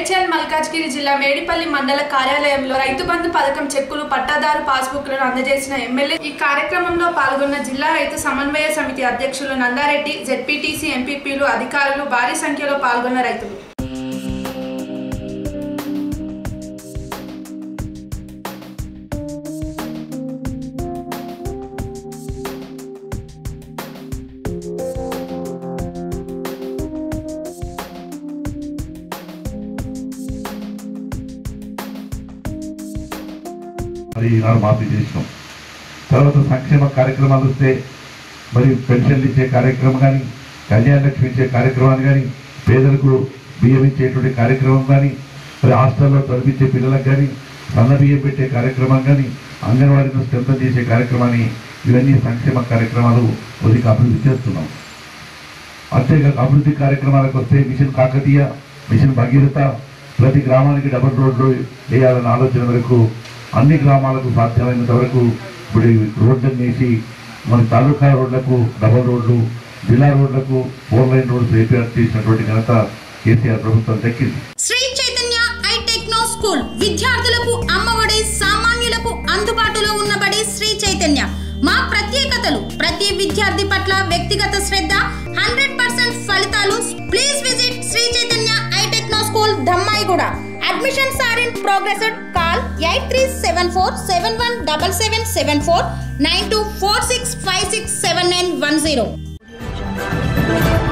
మేడ్చల్ మల్కాజ్గిరి జిల్లా మేడిపల్లి మండల కార్యాలయంలో రైతు బంధు పథకం చెక్కులు పట్టాదారు పాస్బుక్లను అందజేసిన ఎమ్మెల్యే ఈ కార్యక్రమంలో పాల్గొన్న జిల్లా రైతు సమన్వయ సమితి అధ్యక్షులు నందారెడ్డి జెడ్పీటీసీ ఎంపీపీలు అధికారులు భారీ సంఖ్యలో పాల్గొన్న రైతులు మరి ఈనాడు మాఫీ చేసినాం తర్వాత సంక్షేమ కార్యక్రమాలు వస్తే మరి పెన్షన్లు ఇచ్చే కార్యక్రమం కానీ కళ్యాణ లక్ష్మి ఇచ్చే కార్యక్రమాన్ని కానీ పేదలకు బియ్యం ఇచ్చేటువంటి కార్యక్రమం కానీ మరి హాస్టల్లో చదివించే పిల్లలకు కానీ సన్న బియ్యం పెట్టే కార్యక్రమం కానీ అంగన్వాడీని స్ట్రెంథన్ చేసే కార్యక్రమాన్ని ఇవన్నీ సంక్షేమ కార్యక్రమాలు కొద్దిగా అభివృద్ధి చేస్తున్నాం అంతేకాక అభివృద్ధి కార్యక్రమాలకు వస్తే మిషన్ కాకతీయ మిషన్ భగీరథ ప్రతి గ్రామానికి డబుల్ రోడ్లు వేయాలన్న ఆలోచన వరకు అన్ని గ్రామాలకు సాధ్యమైనంత వరకు ఇప్పుడు ఈ రోడ్లను వేసి మన తాలూకా రోడ్లకు డబుల్ రోడ్లు జిల్లా రోడ్లకు ఫోర్ లైన్ రోడ్లు ఏర్పాటు చేసినటువంటి ఘనత కేసీఆర్ ప్రభుత్వం దక్కింది Sri Chaitanya I techno school విద్యార్థులకు అమ్మఒడి సామాన్యులకు అందుబాటులో ఉన్నబడే శ్రీ చైతన్య మా ప్రత్యేకతలు ప్రతి విద్యార్థి పట్ల వ్యక్తిగత శ్రద్ధ హండ్రెడ్ పర్సెంట్ ఫలితాలు please visit Sri Chaitanya I techno school Dammaiguda admissions are in progress call eight three seven four seven one double seven seven four nine two four six five six seven nine one zero